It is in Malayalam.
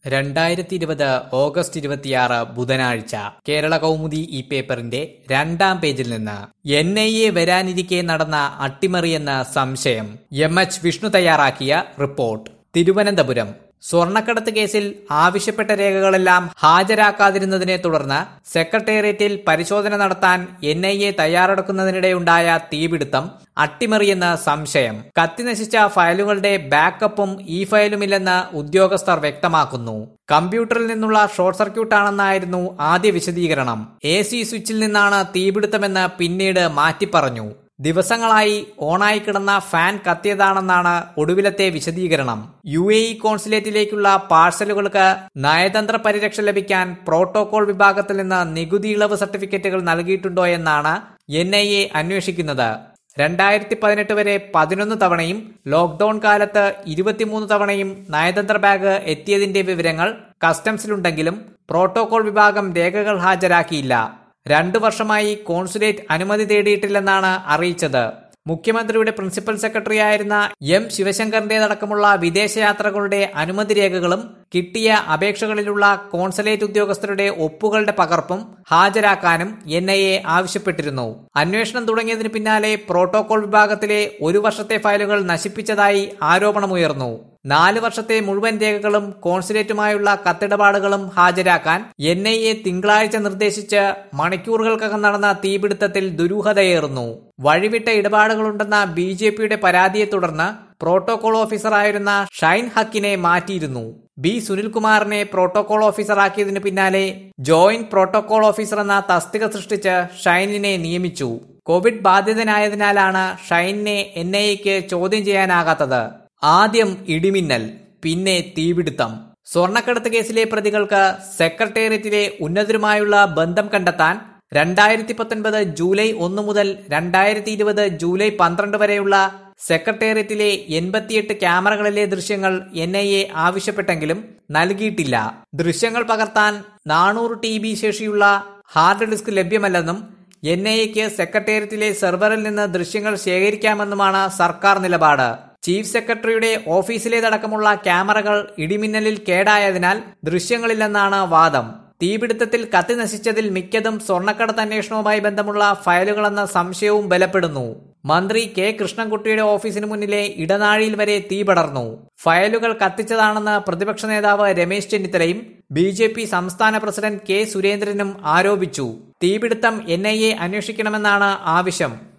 രണ്ടായിരത്തി ഇരുപത് ഓഗസ്റ്റ് ഇരുപത്തിയാറ് ബുധനാഴ്ച കേരള കൗമുദി ഈ പേപ്പറിന്റെ രണ്ടാം പേജിൽ നിന്ന് എൻ ഐ എ വരാനിരിക്കെ നടന്ന അട്ടിമറിയെന്ന സംശയം എം എച്ച് വിഷ്ണു തയ്യാറാക്കിയ റിപ്പോർട്ട് തിരുവനന്തപുരം സ്വർണ്ണക്കടത്ത് കേസിൽ ആവശ്യപ്പെട്ട രേഖകളെല്ലാം ഹാജരാക്കാതിരുന്നതിനെ തുടർന്ന് സെക്രട്ടേറിയറ്റിൽ പരിശോധന നടത്താൻ എൻ ഐ എ തയ്യാറെടുക്കുന്നതിനിടെയുണ്ടായ തീപിടുത്തം അട്ടിമറിയെന്ന് സംശയം കത്തിനശിച്ച ഫയലുകളുടെ ബാക്കപ്പും ഈ ഫയലുമില്ലെന്ന് ഉദ്യോഗസ്ഥർ വ്യക്തമാക്കുന്നു കമ്പ്യൂട്ടറിൽ നിന്നുള്ള ഷോർട്ട് സർക്യൂട്ടാണെന്നായിരുന്നു ആദ്യ വിശദീകരണം എ സി സ്വിച്ചിൽ നിന്നാണ് തീപിടുത്തമെന്ന് പിന്നീട് മാറ്റിപ്പറഞ്ഞു ദിവസങ്ങളായി ഓണായി കിടന്ന ഫാൻ കത്തിയതാണെന്നാണ് ഒടുവിലത്തെ വിശദീകരണം യു എ ഇ കോൺസുലേറ്റിലേക്കുള്ള പാഴ്സലുകൾക്ക് നയതന്ത്ര പരിരക്ഷ ലഭിക്കാൻ പ്രോട്ടോകോൾ വിഭാഗത്തിൽ നിന്ന് നികുതി ഇളവ് സർട്ടിഫിക്കറ്റുകൾ നൽകിയിട്ടുണ്ടോ എന്നാണ് എൻ ഐ എ അന്വേഷിക്കുന്നത് രണ്ടായിരത്തി പതിനെട്ട് വരെ പതിനൊന്ന് തവണയും ലോക്ഡൌൺ കാലത്ത് ഇരുപത്തിമൂന്ന് തവണയും നയതന്ത്ര ബാഗ് എത്തിയതിന്റെ വിവരങ്ങൾ കസ്റ്റംസിലുണ്ടെങ്കിലും പ്രോട്ടോകോൾ വിഭാഗം രേഖകൾ ഹാജരാക്കിയില്ല രണ്ടു വർഷമായി കോൺസുലേറ്റ് അനുമതി തേടിയിട്ടില്ലെന്നാണ് അറിയിച്ചത് മുഖ്യമന്ത്രിയുടെ പ്രിൻസിപ്പൽ സെക്രട്ടറിയായിരുന്ന എം ശിവശങ്കറിന്റേതടക്കമുള്ള വിദേശയാത്രകളുടെ അനുമതി രേഖകളും കിട്ടിയ അപേക്ഷകളിലുള്ള കോൺസുലേറ്റ് ഉദ്യോഗസ്ഥരുടെ ഒപ്പുകളുടെ പകർപ്പും ഹാജരാക്കാനും എൻ ഐ എ ആവശ്യപ്പെട്ടിരുന്നു അന്വേഷണം തുടങ്ങിയതിന് പിന്നാലെ പ്രോട്ടോകോൾ വിഭാഗത്തിലെ ഒരു വർഷത്തെ ഫയലുകൾ നശിപ്പിച്ചതായി ആരോപണമുയർന്നു നാല് വർഷത്തെ മുഴുവൻ രേഖകളും കോൺസുലേറ്റുമായുള്ള കത്തിടപാടുകളും ഹാജരാക്കാൻ എൻ ഐ എ തിങ്കളാഴ്ച നിർദ്ദേശിച്ച് മണിക്കൂറുകൾക്കകം നടന്ന തീപിടുത്തത്തിൽ ദുരൂഹതയേറുന്നു വഴിവിട്ട ഇടപാടുകളുണ്ടെന്ന ബി ജെ പിയുടെ പരാതിയെ തുടർന്ന് പ്രോട്ടോകോൾ ഓഫീസറായിരുന്ന ഷൈൻ ഹക്കിനെ മാറ്റിയിരുന്നു ബി സുനിൽകുമാറിനെ പ്രോട്ടോകോൾ ഓഫീസറാക്കിയതിനു പിന്നാലെ ജോയിന്റ് പ്രോട്ടോകോൾ ഓഫീസർ എന്ന തസ്തിക സൃഷ്ടിച്ച് ഷൈനിനെ നിയമിച്ചു കോവിഡ് ബാധിതനായതിനാലാണ് ഷൈനിനെ എൻ ഐ എക്ക് ചോദ്യം ചെയ്യാനാകാത്തത് ആദ്യം ഇടിമിന്നൽ പിന്നെ തീപിടുത്തം സ്വർണ്ണക്കടത്ത് കേസിലെ പ്രതികൾക്ക് സെക്രട്ടേറിയറ്റിലെ ഉന്നതരുമായുള്ള ബന്ധം കണ്ടെത്താൻ രണ്ടായിരത്തി പത്തൊൻപത് ജൂലൈ ഒന്ന് മുതൽ രണ്ടായിരത്തി ഇരുപത് ജൂലൈ പന്ത്രണ്ട് വരെയുള്ള സെക്രട്ടേറിയറ്റിലെ എൺപത്തിയെട്ട് ക്യാമറകളിലെ ദൃശ്യങ്ങൾ എൻ ഐ എ ആവശ്യപ്പെട്ടെങ്കിലും നൽകിയിട്ടില്ല ദൃശ്യങ്ങൾ പകർത്താൻ നാനൂറ് ടി ബി ശേഷിയുള്ള ഹാർഡ് ഡിസ്ക് ലഭ്യമല്ലെന്നും എൻ ഐ എക്ക് സെക്രട്ടേറിയറ്റിലെ സെർവറിൽ നിന്ന് ദൃശ്യങ്ങൾ ശേഖരിക്കാമെന്നുമാണ് സർക്കാർ നിലപാട് ചീഫ് സെക്രട്ടറിയുടെ ഓഫീസിലേതടക്കമുള്ള ക്യാമറകൾ ഇടിമിന്നലിൽ കേടായതിനാൽ ദൃശ്യങ്ങളില്ലെന്നാണ് വാദം തീപിടുത്തത്തിൽ കത്തി നശിച്ചതിൽ മിക്കതും സ്വർണ്ണക്കടത്ത് അന്വേഷണവുമായി ബന്ധമുള്ള ഫയലുകളെന്ന സംശയവും ബലപ്പെടുന്നു മന്ത്രി കെ കൃഷ്ണൻകുട്ടിയുടെ ഓഫീസിന് മുന്നിലെ ഇടനാഴിയിൽ വരെ തീ പടർന്നു ഫയലുകൾ കത്തിച്ചതാണെന്ന് പ്രതിപക്ഷ നേതാവ് രമേശ് ചെന്നിത്തലയും ബി ജെ പി സംസ്ഥാന പ്രസിഡന്റ് കെ സുരേന്ദ്രനും ആരോപിച്ചു തീപിടുത്തം എൻ ഐ എ അന്വേഷിക്കണമെന്നാണ് ആവശ്യം